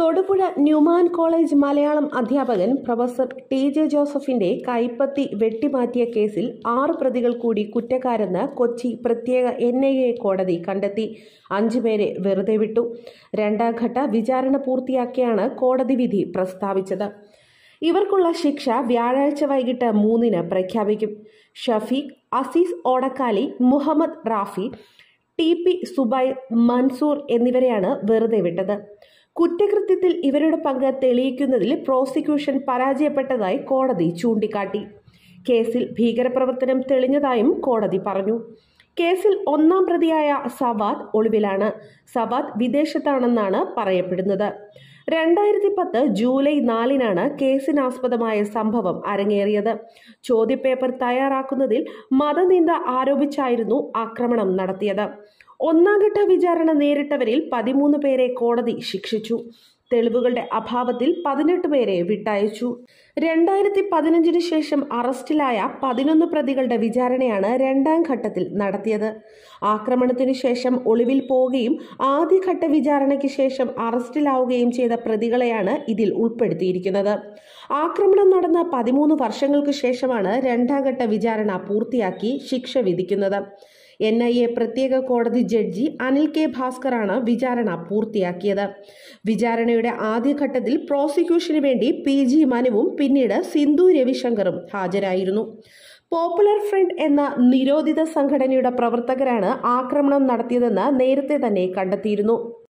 Thodupuzha Newman college Malayalam അധ്യാപകൻ professor T J ജോസഫിന്റെ കൈപ്പത്തി വെട്ടിമാറ്റിയ കേസിൽ ആറ് പ്രതികൾ കൂടി കുറ്റക്കാരെന്ന് കൊച്ചി പ്രത്യേക എൻ ഐ എ കോടതി കണ്ടെത്തി അഞ്ചുപേരെ വെറുതെ വിട്ടു രണ്ടാം ഘട്ട വിചാരണ പൂർത്തിയാക്കിയാണ് കോടതി വിധി പ്രസ്താവിച്ചത് ഇവർക്കുള്ള ശിക്ഷ വ്യാഴാഴ്ച വൈകിട്ട് മൂന്നിന് പ്രഖ്യാപിക്കും ഷഫീഖ് അസീസ് ഓടക്കാലി മുഹമ്മദ് റാഫി ടി പി സുബൈർ മൻസൂർ എന്നിവരെയാണ് വെറുതെ വിട്ടത് കുറ്റകൃത്യത്തിൽ ഇവരുടെ പങ്ക് തെളിയിക്കുന്നതിൽ പ്രോസിക്യൂഷൻ പരാജയപ്പെട്ടതായി കോടതി ചൂണ്ടിക്കാട്ടി കേസിൽ ഭീകരപ്രവർത്തനം തെളിഞ്ഞതായും കോടതി പറഞ്ഞു കേസിൽ ഒന്നാം പ്രതിയായ സവാദ് ഒളിവിലാണ് സവാദ് വിദേശത്താണെന്നാണ് പറയപ്പെടുന്നത് രണ്ടായിരത്തി പത്ത് ജൂലൈ നാലിനാണ് കേസിനാസ്പദമായ സംഭവം അരങ്ങേറിയത് ചോദ്യപേപ്പർ തയ്യാറാക്കുന്നതിൽ മതനിന്ദ ആരോപിച്ചായിരുന്നു ആക്രമണം നടത്തിയത് ഒന്നാംഘട്ട വിചാരണ നേരിട്ടവരിൽ പതിമൂന്ന് പേരെ കോടതി ശിക്ഷിച്ചു തെളിവുകളുടെ അഭാവത്തിൽ പതിനെട്ട് പേരെ വിട്ടയച്ചു രണ്ടായിരത്തി പതിനഞ്ചിന് ശേഷം അറസ്റ്റിലായ പതിനൊന്ന് പ്രതികളുടെ വിചാരണയാണ് രണ്ടാം ഘട്ടത്തിൽ നടത്തിയത് ആക്രമണത്തിനു ശേഷം ഒളിവിൽ പോവുകയും ആദ്യഘട്ട വിചാരണയ്ക്ക് ശേഷം അറസ്റ്റിലാവുകയും ചെയ്ത പ്രതികളെയാണ് ഇതിൽ ഉൾപ്പെടുത്തിയിരിക്കുന്നത് ആക്രമണം നടന്ന പതിമൂന്ന് വർഷങ്ങൾക്ക് ശേഷമാണ് രണ്ടാം ഘട്ട വിചാരണ പൂർത്തിയാക്കി ശിക്ഷ വിധിക്കുന്നത് എൻ ഐ എ പ്രത്യേക കോടതി ജഡ്ജി അനിൽ കെ ഭാസ്കറാണ് വിചാരണ പൂർത്തിയാക്കിയത് വിചാരണയുടെ ആദ്യഘട്ടത്തിൽ പ്രോസിക്യൂഷന് വേണ്ടി പി ജി മനുവും പിന്നീട് സിന്ധു രവിശങ്കറും ഹാജരായിരുന്നു പോപ്പുലർ ഫ്രണ്ട് എന്ന നിരോധിത സംഘടനയുടെ പ്രവർത്തകരാണ് ആക്രമണം നടത്തിയതെന്ന് നേരത്തെ തന്നെ കണ്ടെത്തിയിരുന്നു